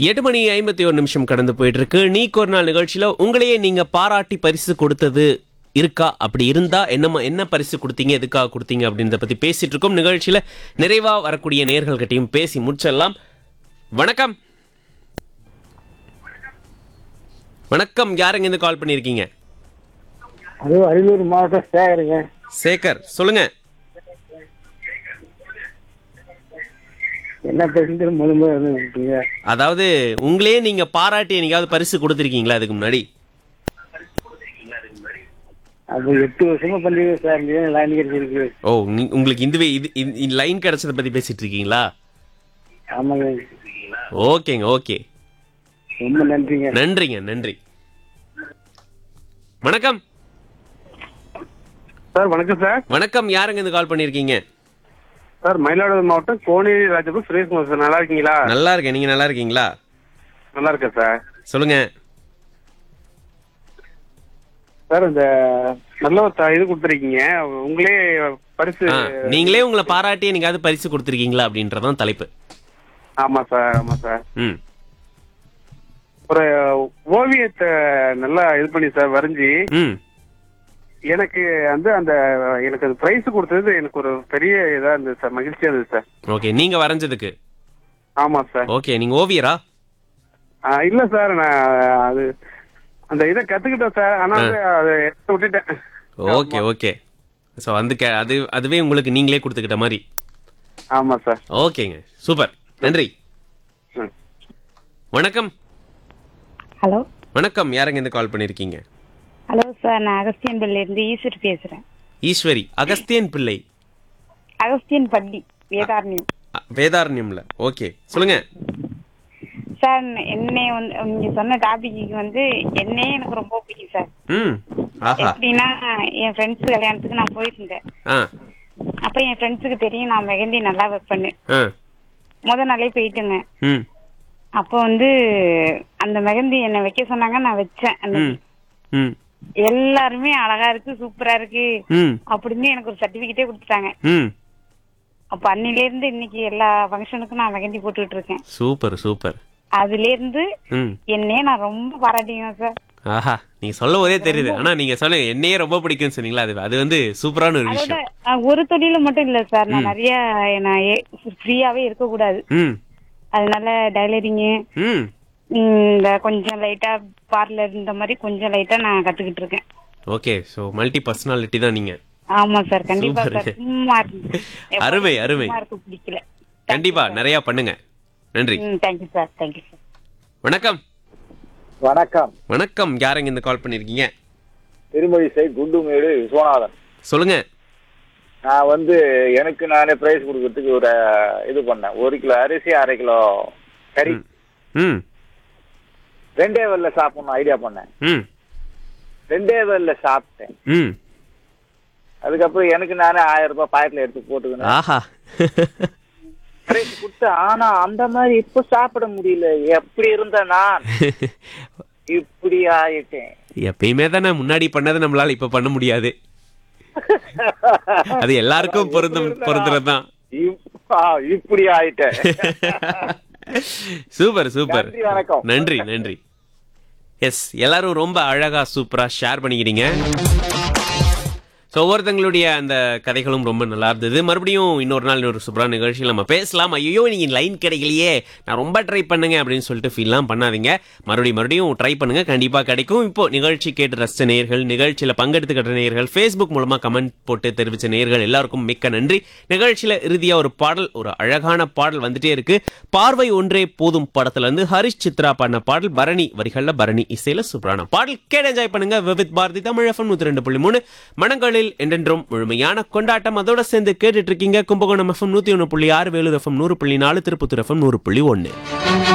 எட்டு மணி ஐம்பத்தி ஒரு நிமிஷம் கடந்து போயிட்டு இருக்கு நீக்கு ஒரு நாள் நிகழ்ச்சியில உங்களையே நீங்க பாராட்டி பரிசு கொடுத்தது இருக்கா அப்படி இருந்தா என்னமா என்ன பரிசு கொடுத்தீங்க எதுக்காக கொடுத்தீங்க அப்படின்றத பத்தி பேசிட்டு இருக்கோம் நிகழ்ச்சியில நிறைவா வரக்கூடிய நேர்கள் கிட்டையும் பேசி முடிச்சிடலாம் வணக்கம் வணக்கம் யாருங்க இருந்து கால் பண்ணியிருக்கீங்க அது அரியலூர் மாவட்டம் சேகருங்க சேகர் சொல்லுங்க என்ன பேசுறது முழுமை இருக்கீங்க அதாவது உங்களையே நீங்க பாராட்டி என்னைக்காவது பரிசு கொடுத்துருக்கீங்களா அதுக்கு முன்னாடி அது எட்டு வருஷமா பண்ணிருக்கேன் சார் இந்த லைன் கிடைச்சிருக்கு ஓ நீ- உங்களுக்கு இதுவே இது லைன் கிடைச்சதை பத்தி பேசிட்டு இருக்கீங்களா ஆமாங்க ஓகேங்க ஓகே ரொம்ப நன்றிங்க நன்றிங்க நன்றி வணக்கம் சார் வணக்கம் சார் வணக்கம் யாருங்க இருந்து கால் பண்ணிருக்கீங்க சார் மயிலாடுதுறை மாவட்டம் கோனேரி ராஜபுரம் சுரேஷ்குமார் சார் நல்லா இருக்கீங்களா நல்லா இருக்கேன் நீங்க நல்லா இருக்கீங்களா நல்லா இருக்கேன் சார் சொல்லுங்க சார் இந்த நல்ல ஒரு த- இது கொடுத்துருக்கீங்க உங்களே பரிசு ஆ, நீங்களே உங்களை பாராட்டி என்னைக்காவது பரிசு கொடுத்துருக்கீங்களா அப்படின்றதான் தலைப்பு ஆமா சார் ஆமா சார் ம் ஒரு ஓவியத்தை நல்லா இது பண்ணி சார் வரைஞ்சி ம் எனக்கு வந்து அந்த எனக்கு அது பிரைஸ் கொடுத்தது எனக்கு ஒரு பெரிய இதா இருந்தது சார் மகிழ்ச்சியா இருந்தது சார் ஓகே நீங்க வரைஞ்சதுக்கு ஆமா சார் ஓகே நீங்க ஓவியரா ஆ, இல்ல சார் நான் அது அந்த இதை கத்துக்கிட்டேன் சார் ஆனா வந்து அதை எடுத்து விட்டுட்டேன் ஓகே ஓகே ஸோ வந்து கே- அது அதுவே உங்களுக்கு நீங்களே கொடுத்துக்கிட்ட மாதிரி ஆமா சார் ஓகேங்க சூப்பர் நன்றி ம். வணக்கம் ஹலோ வணக்கம் யாருங்க இருந்து கால் பண்ணிருக்கீங்க ஹலோ சார் நான் அகஸ்தியன் இருந்து ஈஸ்வரி பேசுறேன் ஈஸ்வரி அகஸ்தியன் பிள்ளை அகஸ்தியன் பள்ளி வேதாரண்யம் அ, வேதாரண்யம்ல ஓகே சொல்லுங்க சார் என்னை வந்து நீங்க சொன்ன டாபிக்கு வந்து என்னையே எனக்கு ரொம்ப பிடிக்கும் சார் ம் ஆஹா எப்படின்னா என் ஃப்ரெண்ட்ஸ் கல்யாணத்துக்கு நான் போயிருந்தேன் ஆ அப்ப என் ஃப்ரெண்ட்ஸுக்கு தெரியும் நான் மெஹந்தி நல்லா வைப்பேன்னு ஆ முத நாளே போயிட்டுங்க ம் அப்போ வந்து அந்த மெஹந்தி என்னை வைக்க சொன்னாங்க நான் வச்சேன் ம் அன்னைக்கு. ம் எல்லாருமே அழகா இருக்கு சூப்பரா இருக்கு ம் அப்படின்னு எனக்கு ஒரு சர்டிபிகேட்டே கொடுத்துட்டாங்க ம் அப்ப அன்னில இருந்து இன்னைக்கு எல்லா ஃபங்க்ஷனுக்கும் நான் மெஹந்தி போட்டுக்கிட்டு இருக்கேன் சூப்பர் சூப்பர் அதுல இருந்து ம் என்னையே நான் ரொம்ப பாராட்டிக்கிறேன் சார் ஆஹா நீங்க சொல்ல போதே தெரியுது ஆனா நீங்க சொல்லுங்க என்னையே ரொம்ப பிடிக்கும்னு சொன்னீங்களா அது அது வந்து சூப்பரான ஒரு அதோட விஷயம் அஹ், ஒரு தொழில மட்டும் இல்ல சார் நான் நிறைய நான் ஃப்ரீயாவே இருக்க கூடாது ம் அதனால டைலரிங்கு ம் இந்த கொஞ்சம் லைட்டா பார்லர் இந்த மாதிரி கொஞ்சம் லைட்டா நான் கத்துக்கிட்டு இருக்கேன் ஓகே ஸோ மல்டி பர்சனாலிட்டி தான் நீங்க ஆமா சார் கண்டிப்பா Super. சார் சும்மா இருக்கு. அருமை, அருமை. சும்மா இருக்க பிடிக்கல கண்டிப்பா நிறைய பண்ணுங்க நன்றி ம் தேங்க்யூ சார் தேங்க்யூ சார் வணக்கம் வணக்கம் வணக்கம் யாருங்க இந்த கால் பண்ணிருக்கீங்க திருமழிசை குண்டுமேடு விஸ்வநாதன் சொல்லுங்க நான் வந்து எனக்கு நானே பிரைஸ் கொடுக்கறதுக்கு ஒரு இது பண்ணேன் ஒரு கிலோ அரிசி அரை கிலோ கறி ம். ம் ரெண்டே வேலைல சாப்பிடணும் ஐடியா பண்ணேன் ம் ரெண்டே வேலைல சாப்பிட்டேன் ம் அதுக்கப்புறம் எனக்கு நானே ஆயிரம் ரூபாய் பாக்கெட்ல எடுத்து போட்டுக்கினேன் ஆஹா பிரைஸ் கொடுத்தேன் ஆனா அந்த மாதிரி இப்ப சாப்பிட முடியல எப்படி இருந்த நான் இப்படி ஆயிட்டேன் எப்பயுமே தானே முன்னாடி பண்ணதை நம்மளால இப்ப பண்ண முடியாது அது எல்லாருக்கும் பொருந்தும் பொருந்துறது தான் இப்- ஆ, இப்படி ஆயிட்டேன் சூப்பர் சூப்பர் நன்றி, வணக்கம். நன்றி நன்றி எஸ் எல்லாரும் ரொம்ப அழகா சூப்பரா ஷேர் பண்ணிக்கிறீங்க ஸோ ஒவ்வொருத்தங்களுடைய அந்த கதைகளும் ரொம்ப நல்லா இருந்தது மறுபடியும் இன்னொரு நாள் இன்னொரு சூப்பரான நிகழ்ச்சியில் நம்ம பேசலாம் ஐயோ நீங்க லைன் கிடைக்கலையே நான் ரொம்ப ட்ரை பண்ணுங்க அப்படின்னு சொல்லிட்டு ஃபீல்லாம் பண்ணாதீங்க மறுபடியும் மறுபடியும் ட்ரை பண்ணுங்க கண்டிப்பா கிடைக்கும் இப்போ நிகழ்ச்சி கேட்டு ரசிச்ச நேயர்கள் நிகழ்ச்சியில் பங்கெடுத்துக்கிட்ட நேயர்கள் ஃபேஸ்புக் மூலமா கமெண்ட் போட்டு தெரிவிச்ச நேயர்கள் எல்லாருக்கும் மிக்க நன்றி நிகழ்ச்சியில இறுதியா ஒரு பாடல் ஒரு அழகான பாடல் வந்துட்டே இருக்கு பார்வை ஒன்றே போதும் படத்துல இருந்து ஹரிஷ் சித்ரா பாடின பாடல் பரணி வரிகள்ல பரணி இசையில சூப்பரான பாடல் கேட்டு என்ஜாய் பண்ணுங்க விவித் பாரதி தமிழ் எஃப்எம் நூத்தி ரெண்டு புள்ளி மூணு மனங்களில் என்றென்றும் முழுமையான கொண்டாட்டம் அதோட சேர்ந்து கேட்டுட்டு இருக்கீங்க கும்பகோணம் எஃப்எம் நூத்தி ஒன்று புள்ளி ஆறு வேலூர் எஃப்எம் நூறு புள்ளி நாலு திருப்பத்தூர் எஃப்எம் நூறு புள்ளி ஒன்னு